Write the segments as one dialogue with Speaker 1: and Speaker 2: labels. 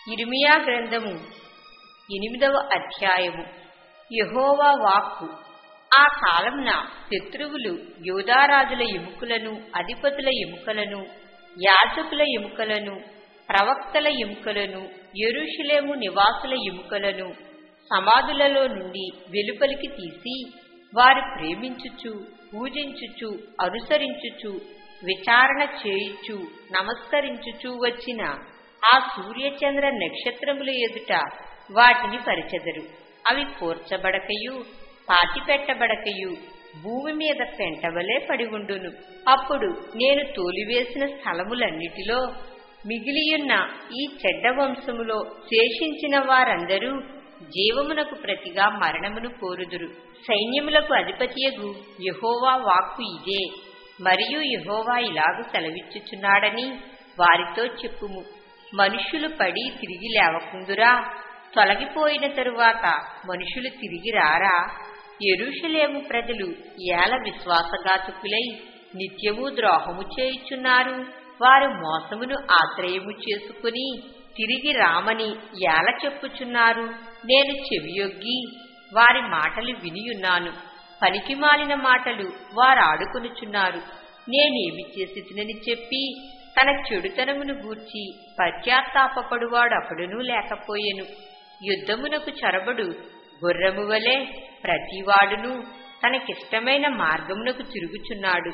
Speaker 1: ఇర్మియా గ్రంథము ఎనిమిదవ అధ్యాయము యహోవా వాక్కు ఆ కాలమున శత్రువులు యోధారాజుల ఎముకలను అధిపతుల ఎముకలను యాజకుల ఎముకలను ప్రవక్తల ఎముకలను యెరూషలేము నివాసుల ఎముకలను సమాధులలో నుండి వెలుపలికి తీసి వారు ప్రేమించుచు పూజించుచు అనుసరించుచు విచారణ చేయుచు నమస్కరించుచు వచ్చిన ఆ సూర్యచంద్ర నక్షత్రముల ఎదుట వాటిని పరిచెదరు అవి కూర్చబడకయు పాతిపెట్టబడకయు భూమి మీద పెంటవలే పడి ఉండును అప్పుడు నేను తోలివేసిన స్థలములన్నిటిలో మిగిలియున్న ఈ చెడ్డ వంశములో శేషించిన వారందరూ జీవమునకు ప్రతిగా మరణమును కోరుదురు సైన్యములకు అధిపతియగు యహోవా వాక్కు ఇదే మరియు యహోవా ఇలాగు సెలవిచ్చుచున్నాడని వారితో చెప్పుము మనుష్యులు పడి తిరిగి లేవకుందురా తొలగిపోయిన తరువాత మనుషులు తిరిగి రారా ఎరుషలేము ప్రజలు ఏల విశ్వాసఘాతకులై నిత్యము ద్రోహము చేయుచున్నారు వారు మోసమును ఆశ్రయము చేసుకుని తిరిగి రామని ఏల చెప్పుచున్నారు నేను చెవియొగ్గి వారి మాటలు వినియున్నాను పనికిమాలిన మాటలు వారాడుకొనుచున్నారు నేనేమి చేసి తినని చెప్పి తన చెడుతనమును గూర్చి పశ్చాత్తాపడువాడప్పుడునూ లేకపోయెను యుద్ధమునకు చొరబడు గుర్రము వలె ప్రతివాడును తనకిష్టమైన మార్గమునకు తిరుగుచున్నాడు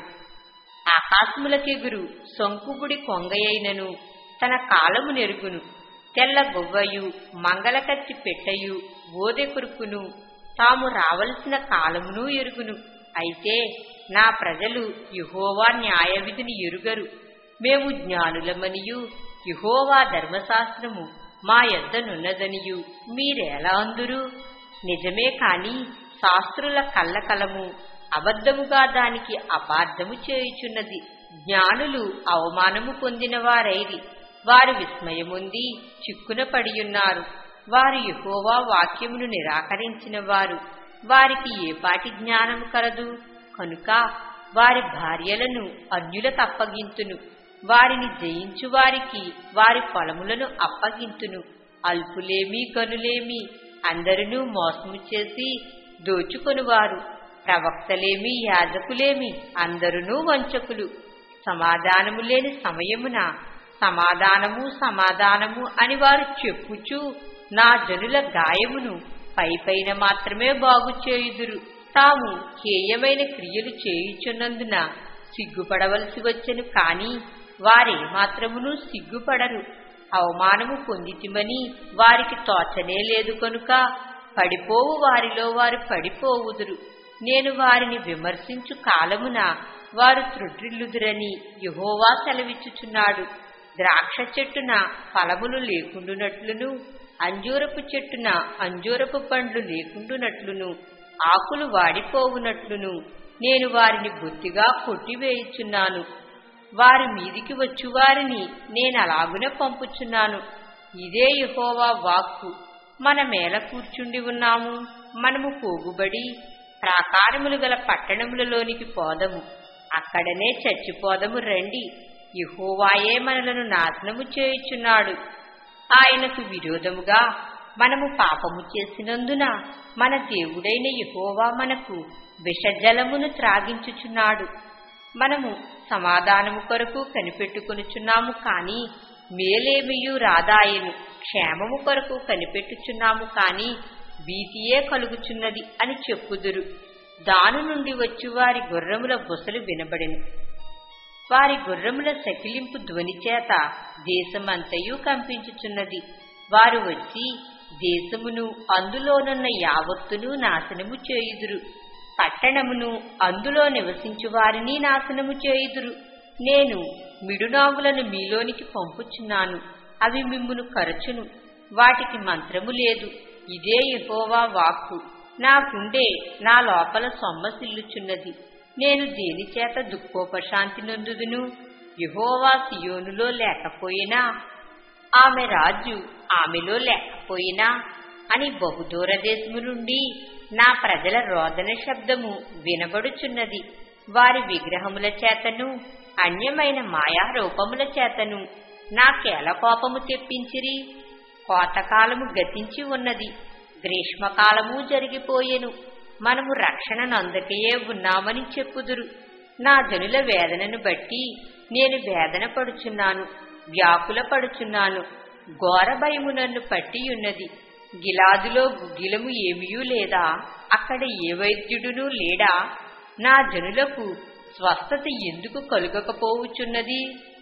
Speaker 1: ఆకాశములకెగురు సొంకుబుడి కొంగయైనను తన కాలము నెరుగును తెల్ల గొవ్వయు మంగళకత్తి పెట్టయు ఓదె కురుకును తాము రావలసిన కాలమును ఎరుగును అయితే నా ప్రజలు యుహోవా న్యాయవిధిని ఎరుగరు మేము జ్ఞానులమనియు యుహోవా ధర్మశాస్త్రము మా యొద్దనున్నదనియు మీరెలా అందురు నిజమే కాని శాస్త్రుల కల్లకలము అబద్ధముగా దానికి అపార్థము చేయుచున్నది జ్ఞానులు అవమానము పొందిన వారైరి వారు విస్మయముంది చిక్కున పడియున్నారు వారు యహోవా వాక్యమును నిరాకరించిన వారు వారికి ఏపాటి జ్ఞానము కలదు కనుక వారి భార్యలను అన్యులకు అప్పగింతును వారిని జయించు వారికి వారి పొలములను అప్పగింతును అల్పులేమి గనులేమి అందరినూ మోసము చేసి దోచుకొనువారు ప్రవక్తలేమి యాజకులేమి అందరునూ వంచకులు సమాధానము లేని సమయమున సమాధానము సమాధానము అని వారు చెప్పుచూ నా జనుల గాయమును పైపైన మాత్రమే బాగు చేయుదురు తాము హేయమైన క్రియలు చేయుచున్నందున సిగ్గుపడవలసి వచ్చెను కాని వారే మాత్రమును సిగ్గుపడరు అవమానము పొందితిమని వారికి తోచనే లేదు కనుక పడిపోవు వారిలో వారు పడిపోవుదురు నేను వారిని విమర్శించు కాలమున వారు త్రుడ్రిల్లుదురని యహోవా సెలవిచ్చుచున్నాడు ద్రాక్ష చెట్టున ఫలములు లేకుండునట్లును అంజూరపు చెట్టున అంజూరపు పండ్లు లేకుండునట్లును ఆకులు వాడిపోవునట్లును నేను వారిని బొత్తిగా కొట్టివేయుచున్నాను వారి మీదికి వచ్చు వారిని నేను అలాగునే పంపుచున్నాను ఇదే యహోవా వాక్కు మనమేల కూర్చుండి ఉన్నాము మనము పోగుబడి ప్రాకారములు గల పట్టణములలోనికి పోదము అక్కడనే చచ్చిపోదము రండి యహోవాయే మనలను నాశనము చేయుచున్నాడు ఆయనకు విరోధముగా మనము పాపము చేసినందున మన దేవుడైన యహోవా మనకు విషజలమును త్రాగించుచున్నాడు మనము సమాధానము కొరకు కనిపెట్టుకొనుచున్నాము కాని మేలేమియు రాదాయను క్షేమము కొరకు కనిపెట్టుచున్నాము కాని భీతియే కలుగుచున్నది అని చెప్పుదురు దాను నుండి వచ్చి వారి గుర్రముల బుసలు వినబడెను వారి గుర్రముల సకిలింపు ధ్వని చేత దేశమంతయు కంపించుచున్నది వారు వచ్చి దేశమును అందులోనున్న యావత్తును నాశనము చేయుదురు పట్టణమును అందులో నివసించు వారిని నాశనము చేయుదురు నేను మిడునాగులను మీలోనికి పంపుచున్నాను అవి మిమ్మును కరచును వాటికి మంత్రము లేదు ఇదే యహోవా వాక్కు నాకుండే నా లోపల సొమ్మసిల్లుచున్నది నేను దేనిచేత దుఃఖోపశాంతి నొందుదును యహోవా సియోనులో లేకపోయినా ఆమె రాజు ఆమెలో లేకపోయినా అని బహుదూర దేశము నుండి నా ప్రజల రోదన శబ్దము వినబడుచున్నది వారి విగ్రహముల చేతను అన్యమైన మాయా రూపముల చేతను నాకేల కోపము తెప్పించిరి కోతకాలము గతించి ఉన్నది గ్రీష్మకాలము జరిగిపోయెను మనము రక్షణ నందకయే ఉన్నామని చెప్పుదురు నా జనుల వేదనను బట్టి నేను వేదన పడుచున్నాను వ్యాకుల పడుచున్నాను ఘోర భయము నన్ను పట్టియున్నది గిలాదులో గుగ్గిలము ఏమీయూ లేదా అక్కడ ఏ వైద్యుడునూ లేడా నా జనులకు స్వస్థత ఎందుకు కలుగకపోవుచున్నది